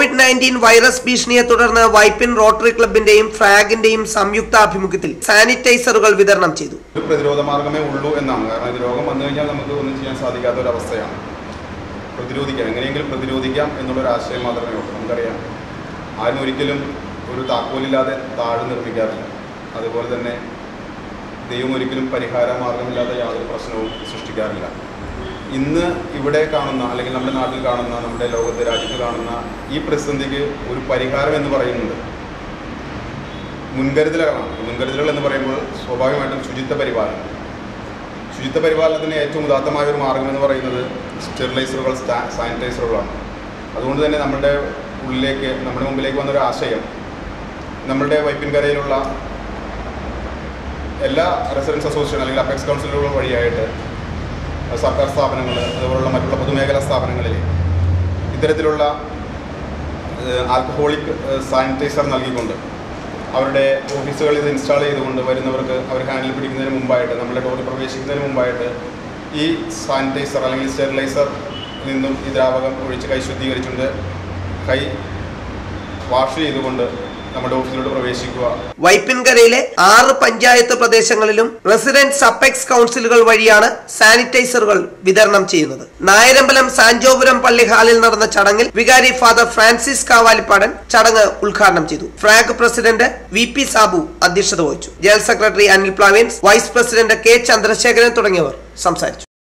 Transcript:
Covid nineteen virus ഭീഷണിയെ തുടർന്ന് Vypin rotary ക്ലബിന്റെയും ഫ്രാഗിന്റെയും സംയുക്ത ആഭിമുഖ്യത്തിൽ സാനിറ്റൈസറുകൾ വിതരണം ചെയ്തു ഒരു പ്രതിരോധ മാർഗമേ ഉള്ളൂ എന്നാണ് കാരണം ഇത് രോഗം വന്നു കഴിഞ്ഞാൽ നമുക്ക് ഒന്നും ചെയ്യാൻ സാധിക്കാത്ത ഒരു അവസ്ഥയാണ് പ്രതിരോധിക്കാം എങ്ങനെയെങ്കിലും പ്രതിരോധിക്കാം എന്നുള്ളൊരു ആശയം മാത്രമേ ഉള്ളൂ നമുക്കറിയാം ആരും ഒരിക്കലും ഒരു താക്കോലില്ലാതെ താഴ് നിർമ്മിക്കാറില്ല അതുപോലെ തന്നെ ദൈവം ഒരിക്കലും പരിഹാര മാർഗമില്ലാത്ത യാതൊരു പ്രശ്നവും സൃഷ്ടിക്കാറില്ല ഇന്ന് ഇവിടെ കാണുന്ന അല്ലെങ്കിൽ നമ്മുടെ നാട്ടിൽ കാണുന്ന നമ്മുടെ ലോകത്തെ രാജ്യത്ത് കാണുന്ന ഈ പ്രതിസന്ധിക്ക് ഒരു പരിഹാരം എന്ന് പറയുന്നത് മുൻകരുതലുകളാണ് ഈ മുൻകരുതലുകൾ എന്ന് പറയുമ്പോൾ സ്വാഭാവികമായിട്ടും ശുചിത്വ പരിപാലനം ശുചിത്വ പരിപാലനത്തിന് ഏറ്റവും ഉദാത്തമായ ഒരു മാർഗം എന്ന് പറയുന്നത് സ്റ്റെറിലൈസറുകൾ സാനിറ്റൈസറുകളാണ് അതുകൊണ്ട് തന്നെ നമ്മുടെ ഉള്ളിലേക്ക് നമ്മുടെ മുമ്പിലേക്ക് വന്നൊരു ആശയം നമ്മളുടെ വൈപ്പിൻകരയിലുള്ള എല്ലാ റെസിഡൻസ് അസോസിയേഷൻ അല്ലെങ്കിൽ അപെക്സ് കൗൺസിലുകൾ വഴിയായിട്ട് സർക്കാർ സ്ഥാപനങ്ങൾ അതുപോലുള്ള മറ്റുള്ള പൊതുമേഖലാ സ്ഥാപനങ്ങളിൽ ഇത്തരത്തിലുള്ള ആൽക്കഹോളിക് സാനിറ്റൈസർ നൽകിക്കൊണ്ട് അവരുടെ ഓഫീസുകളിൽ ഇത് ഇൻസ്റ്റാൾ ചെയ്തുകൊണ്ട് വരുന്നവർക്ക് അവർ ഹാൻഡിൽ പിടിക്കുന്നതിന് മുമ്പായിട്ട് നമ്മുടെ ഡോറിൽ പ്രവേശിക്കുന്നതിന് മുമ്പായിട്ട് ഈ സാനിറ്റൈസർ അല്ലെങ്കിൽ സ്റ്റെറിലൈസർ നിന്നും ഈ ദ്രാവകം ഒഴിച്ച് കൈ ശുദ്ധീകരിച്ചുകൊണ്ട് കൈ വാഷ് ചെയ്തുകൊണ്ട് നമ്മുടെ ഓഫീസിലോട്ട് പ്രവേശിക്കുക വൈപ്പിൻകരയിലെ ആറ് പഞ്ചായത്ത് പ്രദേശങ്ങളിലും റെസിഡൻസ് അപ്പെക്സ് കൗൺസിലുകൾ വഴിയാണ് സാനിറ്റൈസറുകൾ വിതരണം ചെയ്യുന്നത് നായരമ്പലം സാഞ്ചോപുരം പള്ളി ഹാളിൽ നടന്ന ചടങ്ങിൽ വികാരി ഫാദർ ഫ്രാൻസിസ് കാവാലിപ്പാടൻ ചടങ്ങ് ഉദ്ഘാടനം ചെയ്തു FRAG president V P Sabu അധ്യക്ഷത വഹിച്ചു ജനറൽ സെക്രട്ടറി അനിൽ പ്ലാവിൻസ് വൈസ് പ്രസിഡന്റ് കെ ചന്ദ്രശേഖരൻ തുടങ്ങിയവർ സംസാരിച്ചു